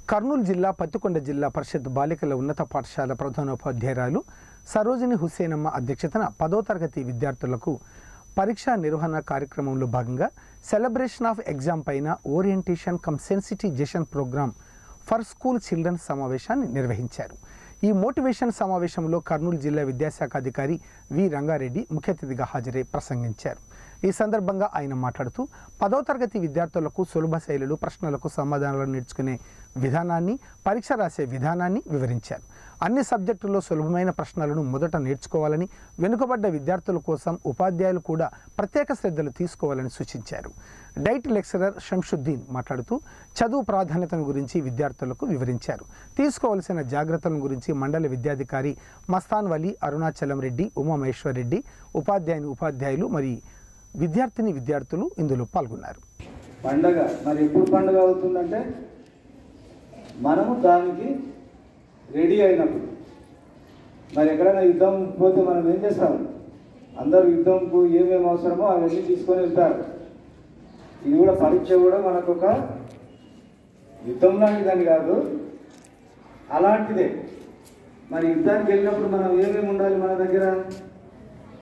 కర్నూలు జిల్లా పత్తికొండ జిల్లా పరిషత్ బాలికల ఉన్నత పాఠశాల ప్రధానోపాధ్యాయురాలు సరోజిని హుస్సేనమ్మ అధ్యక్షతన పదో తరగతి విద్యార్థులకు పరీక్షా నిర్వహణ కార్యక్రమంలో భాగంగా సెలబ్రేషన్ ఆఫ్ ఎగ్జామ్ పైన orientation cum sensitization programme for school children సమావేశాన్ని నిర్వహించారు ఈ మోటివేషన్ సమావేశంలో కర్నూలు జిల్లా విద్యాశాఖ అధికారి వి రంగారెడ్డి ముఖ్య అతిథిగా హాజరై ప్రసంగించారు ఈ సందర్భంగా ఆయన మాట్లాడుతూ పదో తరగతి విద్యార్థులకు సులభ శైలులు ప్రశ్నలకు సమాధానాలు నేర్చుకునే విధానాన్ని పరీక్ష రాసే విధానాన్ని వివరించారు అన్ని సబ్జెక్టుల్లో సులభమైన ప్రశ్నలను మొదట నేర్చుకోవాలని వెనుకబడ్డ విద్యార్థుల కోసం ఉపాధ్యాయులు కూడా ప్రత్యేక శ్రద్ధలు తీసుకోవాలని సూచించారు డైట్ లెక్చరర్ షంషుద్దీన్ మాట్లాడుతూ చదువు ప్రాధాన్యతను గురించి విద్యార్థులకు వివరించారు తీసుకోవలసిన జాగ్రత్తల గురించి మండల విద్యాధికారి మస్తాన్ వలీ అరుణాచలం రెడ్డి ఉమామహేశ్వర్ రెడ్డి ఉపాధ్యాయుని ఉపాధ్యాయులు మరి విద్యార్థిని విద్యార్థులు ఇందులో పాల్గొన్నారు పండగ మరి ఎప్పుడు పండగ అవుతుందంటే మనము దానికి రెడీ అయినప్పుడు మరి ఎక్కడైనా యుద్ధం పోతే మనం ఏం చేస్తాం అందరూ యుద్ధంకు ఏమేమి అవసరమో అవన్నీ తీసుకొని వెళ్తారు ఇది కూడా పరీక్ష కూడా మనకు ఒక యుద్ధం లాంటిదని కాదు అలాంటిదే మరి యుద్ధానికి వెళ్ళినప్పుడు మనం ఏమేమి ఉండాలి మన దగ్గర